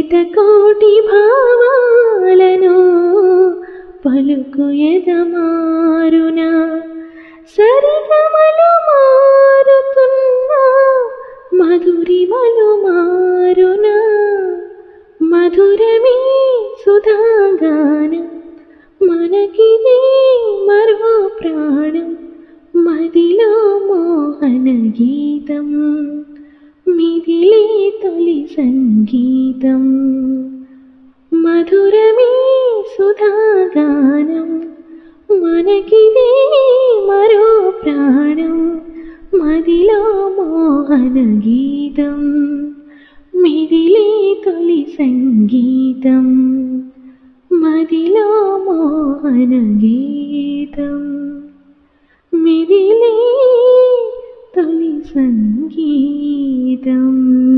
శతకోటి భావాలను పలుకు ఎదమారునా సరిగమలు మారుతున్నా మధురిమలు మారునా మధురమే సుధాగానం మనకిది మరో ప్రాణం మదిలో మోహన గీతం మిదిలే తొలి సంగీతం మధురమే సుధాగానం మనకిది మరో ప్రాణం మదిలో మోహన గీతం మిదిలే తొలి సంగీతం మదిలో మోహన గీతం మిదిలే తొలి సంగీతం